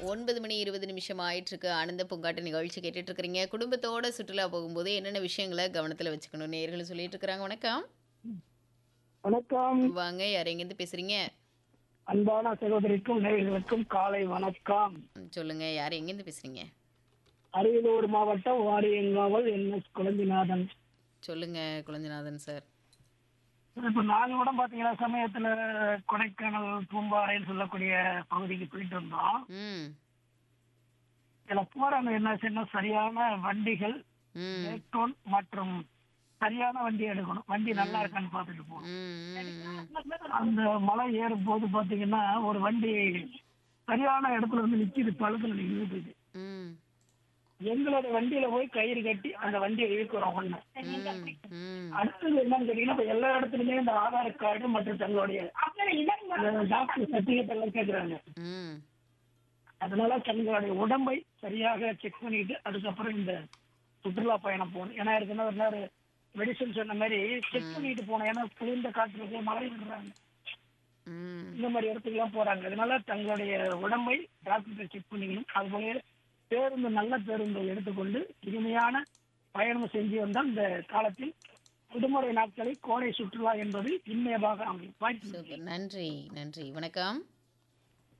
ஒன்பது மணி இருபது நிமிஷம் ஆயிட்டு இருக்கு ஆனந்த பூங்காட்டு நிகழ்ச்சி கேட்டுட்டு இருக்கிறீங்க குடும்பத்தோட சுற்றுலா போகும்போது என்னென்ன விஷயங்களை கவனத்துல வச்சுக்கணும் நேர்கள் சொல்லிட்டு இருக்கிறாங்க வணக்கம் வணக்கம் வாங்க யார் எங்கேருந்து பேசுறீங்க அன்பான சகோதரிக்கும் நேயர்களுக்கும் காலை வணக்கம் ம், சொல்லுங்க யார் எங்கேருந்து பேசுறீங்க அரியலூர் மாவட்டம் வாரியங்காவல் என் எஸ் குழந்தைநாதன் சொல்லுங்க குழந்தைநாதன் சார் இப்ப நாங்க கூட பாத்தீங்கன்னா சமயத்துல கொடைக்கானல் பூம்பாறைன்னு சொல்லக்கூடிய பகுதிக்கு போயிட்டு இருந்தோம் ம் இதுல போறாங்க என்ன செய்யணும் சரியான வண்டிகள் ம் ஏற்றோன் மற்றும் சரியான வண்டி எடுக்கணும் வண்டி நல்லா இருக்கான்னு பார்த்துட்டு போகணும் ம், ம், ம். அந்த மலை ஏறும் போது பாத்தீங்கன்னா ஒரு வண்டி சரியான இடத்துல வந்து நிக்குது பழுதுல நிக்குது ம் எங்களோட வண்டியில போய் கயிறு கட்டி அந்த வண்டியை இழுக்கிறோம் ஒண்ணு ம் அடுத்தது என்னன்னு கேட்டீங்கன்னா இப்ப எல்லா இடத்துலயுமே இந்த ஆதார் கார்டு மற்றும் தங்களுடைய டாக்டர் சர்டிபிகேட் எல்லாம் கேக்குறாங்க ம் அதனால தங்களுடைய உடம்பை சரியாக செக் பண்ணிட்டு அதுக்கப்புறம் இந்த சுற்றுலா பயணம் போகணும் ஏன்னா இருக்குன்னா ஒரு நேரம் மெடிசன் சொன்ன மாதிரி செக் பண்ணிட்டு போனோம் ஏன்னா குளிர்ந்த காற்றுல மழை விடுறாங்க ம் இந்த மாதிரி இடத்துக்கு எல்லாம் போறாங்க அதனால தங்களுடைய உடம்பை டாக்டர் செக் பண்ணிக்கணும் அதுபோல பேருந்து நல்ல பேருந்தை எடுத்துக்கொண்டு இனிமையான பயணம் செஞ்சு வந்தால் இந்த காலத்தில் விடுமுறை நாட்களில் கோடை சுற்றுலா என்பது இன்மையமாக அமையும் வாய்ப்பு சூப்பர் நன்றி நன்றி வணக்கம்